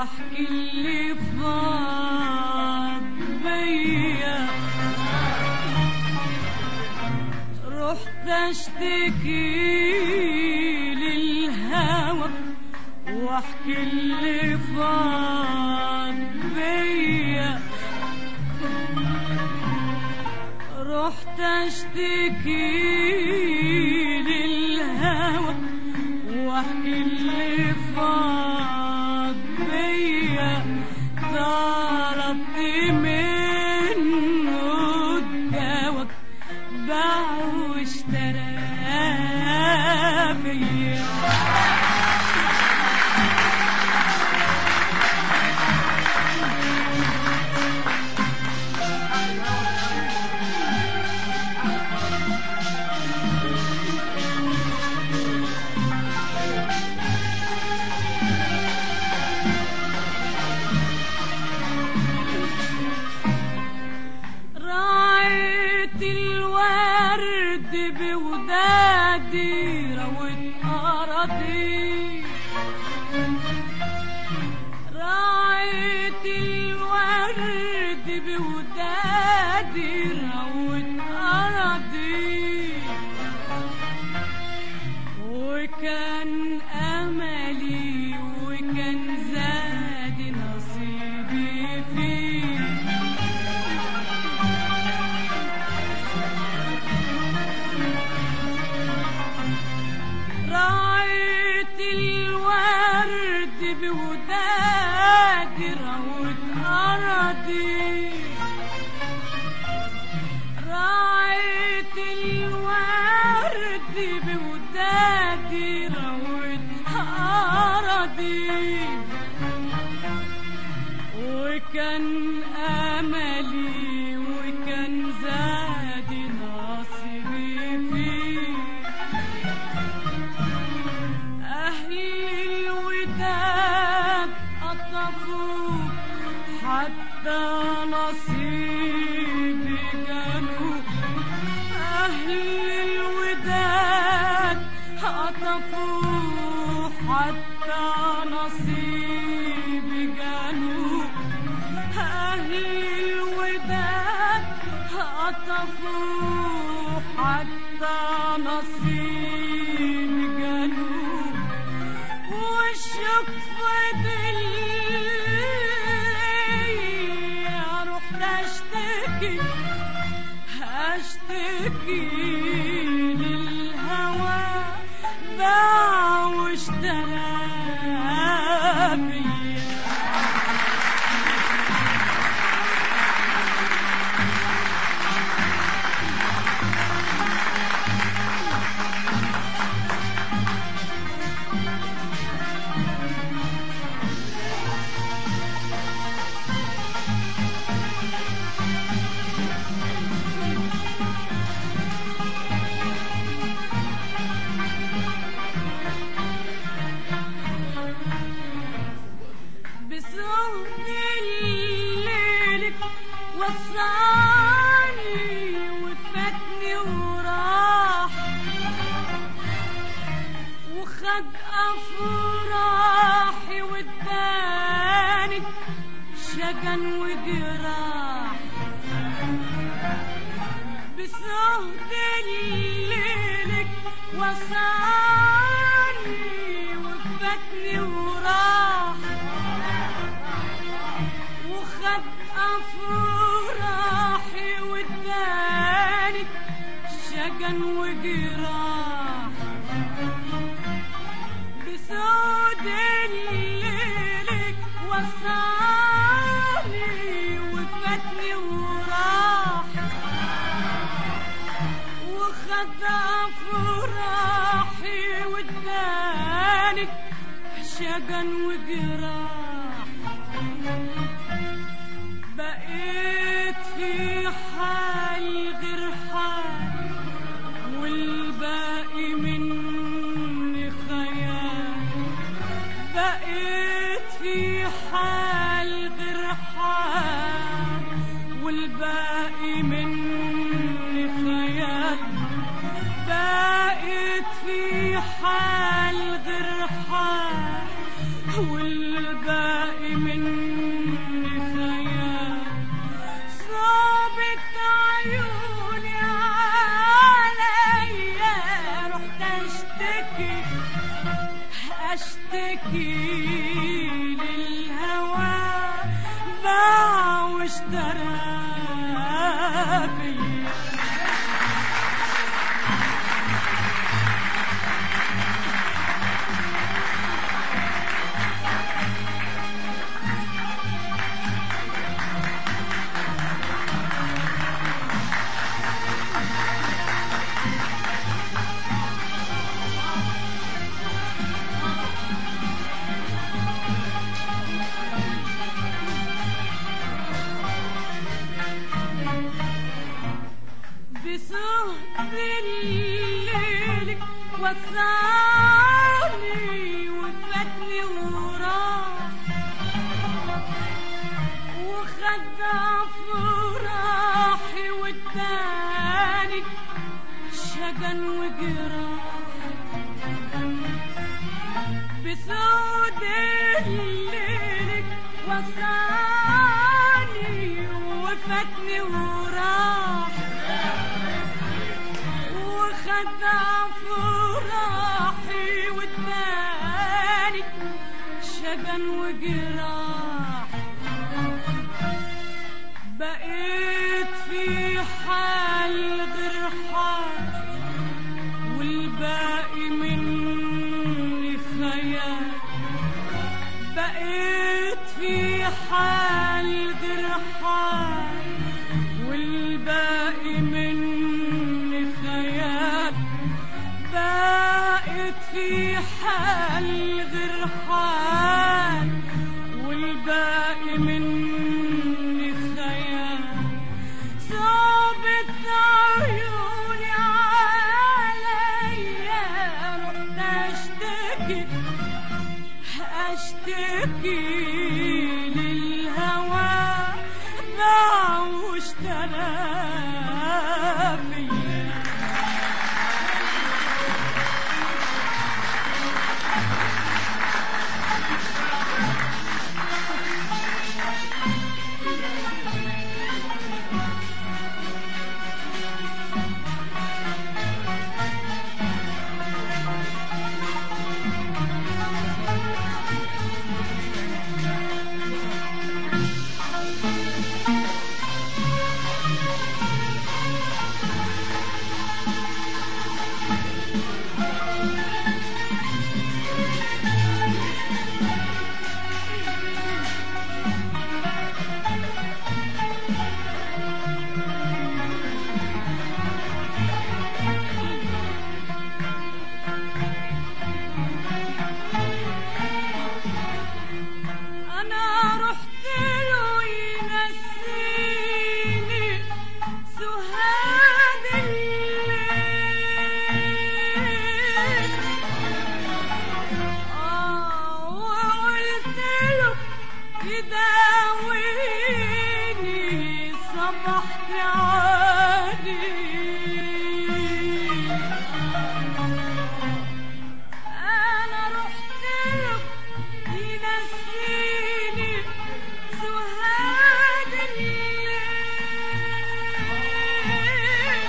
واحكي اللي فاض بيا رحت اشتكي للهوى واحكي اللي فاض بيا رحت اشتكي للهوى واحكي اللي فاض بيا طلبت منه الدواء باع واشترى بيا راعيت الورد بودادي روت أراضي راعيت الورد بودادي روت أراضي وكان أملي وكان زاد نصيبي فيه راعيت الورد بودادي روت أراضي راعيت الورد بودادي روت أراضي وكان أملي وكان زادي نصيبي فيه أهل الوداد قطفوا حتى نصيبي جانوا أهل الوداد قطفوا حتى نصيبي جانوا أهل الوداد قطفوا حتى نصيبي جانوا والشوق فضل رحت اشتكي اشتكي للهوى باع واشترى بيا بصوت الليل وصاني وفاتني وراح وخد افراحي واداني شجن وجراح بصوت الليل وصاني وفاتني وراح وخد افراحي واداني شجن وجراح بسود الليل وصاني وفاتني وراح وخد افراحي واداني شجن وجراح بقيت في حال غير حال والباقي مني خيال بقيت في حال غير حال والباقي مني خيال بقيت في حال غير حال والباقي واشترى فيا بسهر الليل وسعني وفاتني وراه وخدع فراحي واداني شجن وجراح بسود الليل وسعني وفاتني وراح وخدع فراحي واداني شجن وجراح بقيت في حال غير حال والباقي مني خيال بقيت في حال غير حال والباقي مني خيال بقيت في حال غير حال والباقي مني خيال صعبت عيوني عليا رحت اشتكي اشتكي للهوى باع واشترى فيا انا رحت له ينسيني سهاد الليل آه وقلت له يداويني صبحت عادي انا رحت له ينسيني سهاد الليل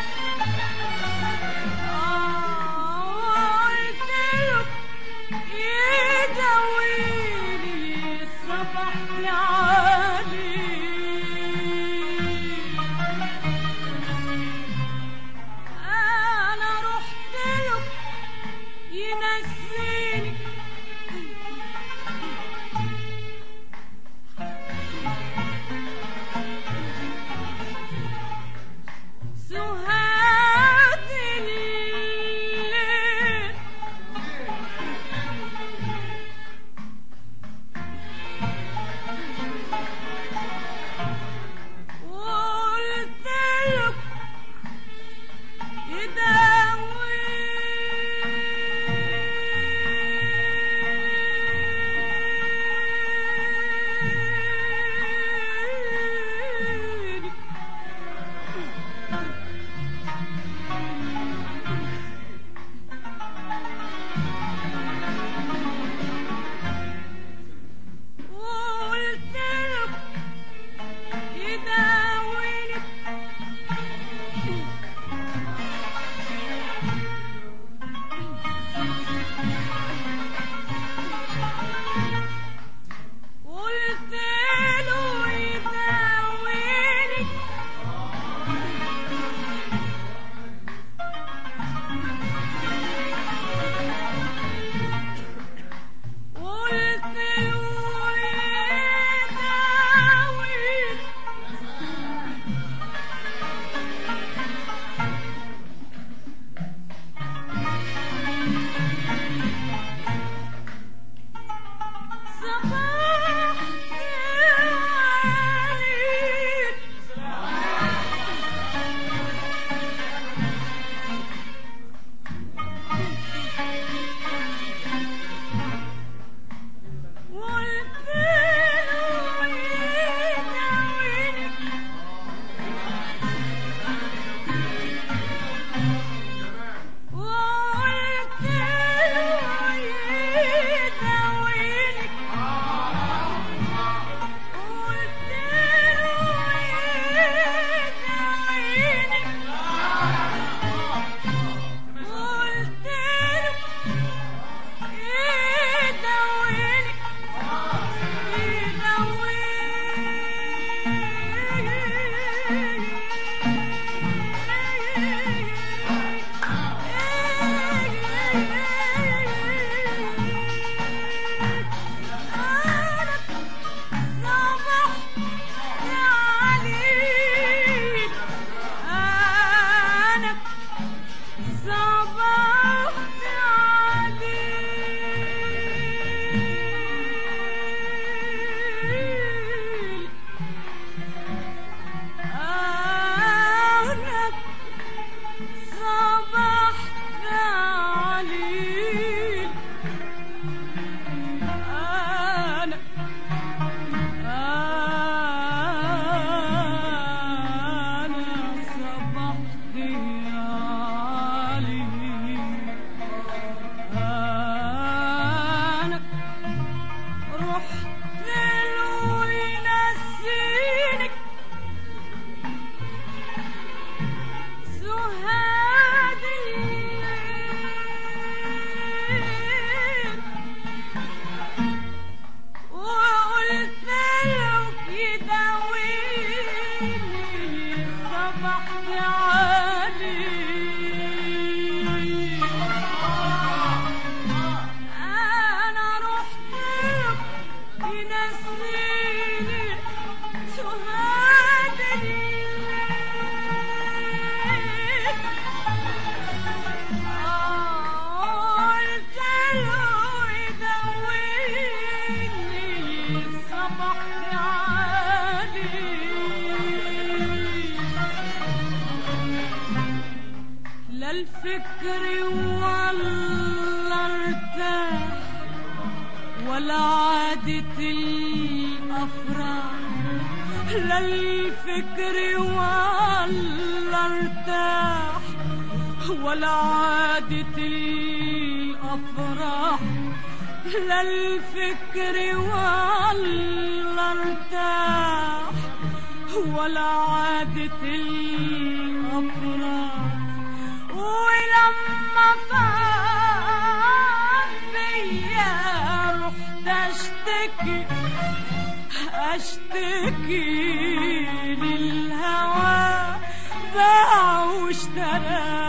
آه وقلت له يداويني صبحت عادي الفكر ولا ارتاح ولا عادت الأفراح لا الفكر ولا ارتاح ولا عادت الأفراح لا الفكر ولا ارتاح ولا عادت الأفراح ولما فات بيا رحت اشتكي اشتكي للهوى باع واشترى